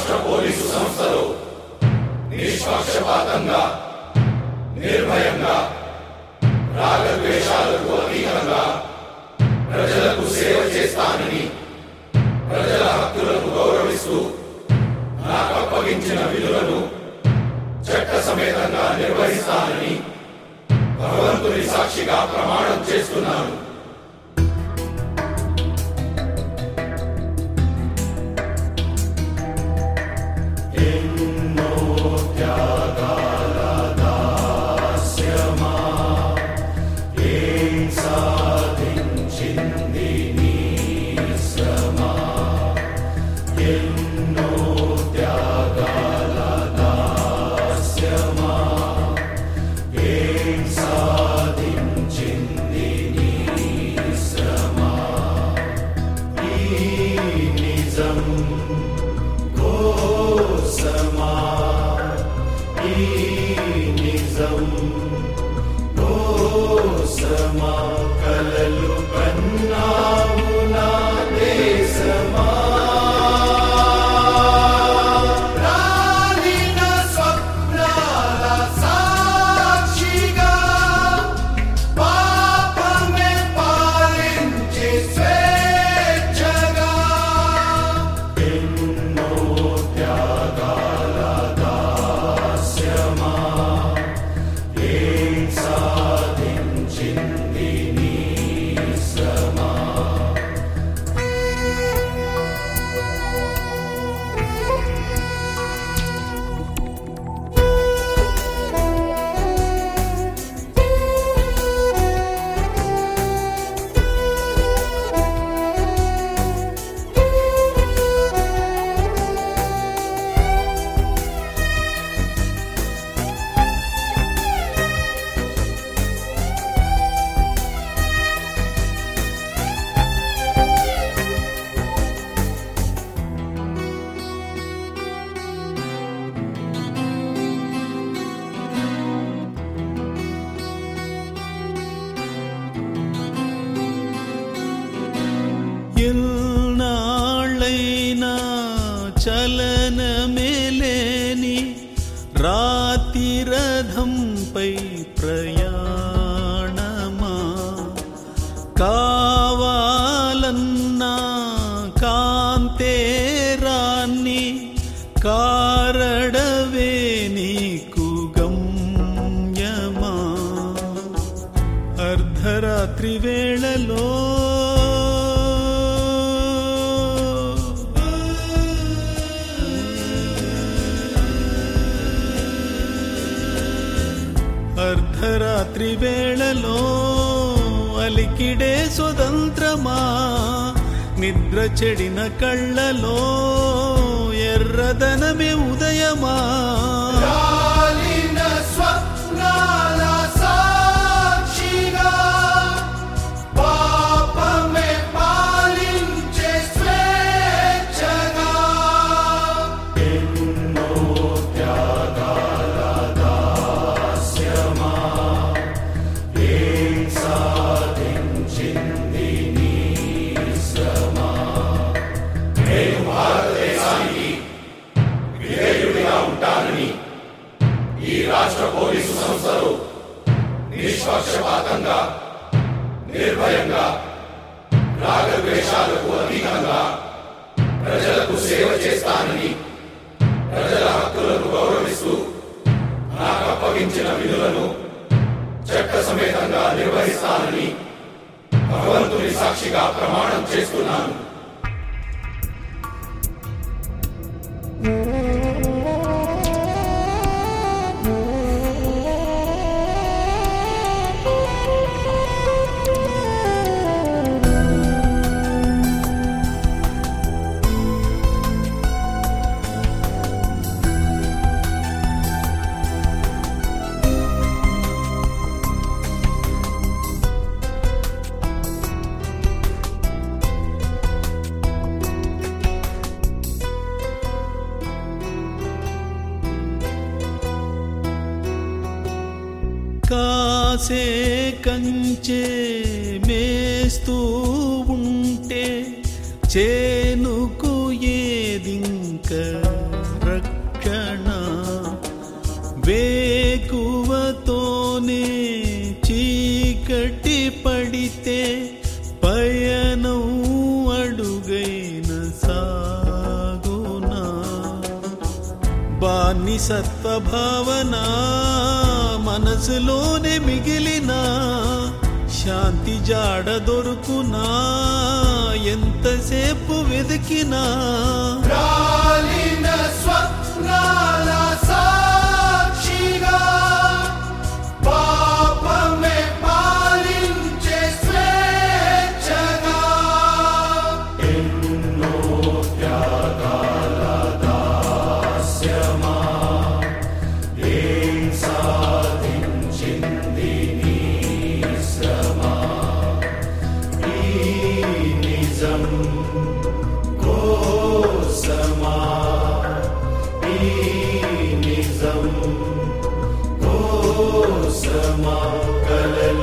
రాష్ట్ర పోలీసు సంస్థలో నిష్పక్షపాతంగా నిర్భయంగా రాగద్వేషాలకు అతీతంగా ప్రజలకు సేవ చేస్తానని ప్రజల హక్కులను గౌరవిస్తూ నాకు అప్పగించిన విధులను చట్ట సమేతంగా నిర్వహిస్తానని భగవంతుని సాక్షిగా ప్రమాణం చేస్తున్నాను ఎల్నాళ్ళైనా చలనమేలేని రాతి రథంపై ప్రయాణమా కావాలన్నా కాంతేరాన్ని కారడవే నీకు గమ్యమా అర్ధరాత్రి వేళలో అర్ధరాత్రి వేళలో అలికిడే స్వతంత్రమా నిద్ర చెడిన కళ్ళలో ఎర్రదనమే ఉదయమా విధేయుడిగా ఉంటానని ఈ రాష్ట్ర పోలీసు సంస్థలో నిష్పక్షపాతంగా నిర్భయంగా రాగద్వేషాలకు అతీతంగా ప్రజలకు సేవ చేస్తానని ప్రజల హక్కులను గౌరవిస్తూ నాకు అప్పగించిన విధులను చట్ట సమేతంగా నిర్వహిస్తానని భగవంతుని సాక్షిగా ప్రమాణం చేస్తున్నాను కాసే కంచే మేస్తూ ఉంటే చేనుకు ఏదింక పడితే పయనం అడుగైన సాగునా బానిసత్వ భావన మనసులోనే మిగిలిన శాంతి జాడ దొరుకునా ఎంతసేపు వెతికినా రాలిన స్వప్నాల సాక్షిగా పాపమే పాలించే స్వేచ్ఛగా ఎన్నో త్యాగాల దాస్యమా ఏం సాధించింది నీ శ్రమ ఈ నిజం కోసమా ఈ నిజం కోసమా కలల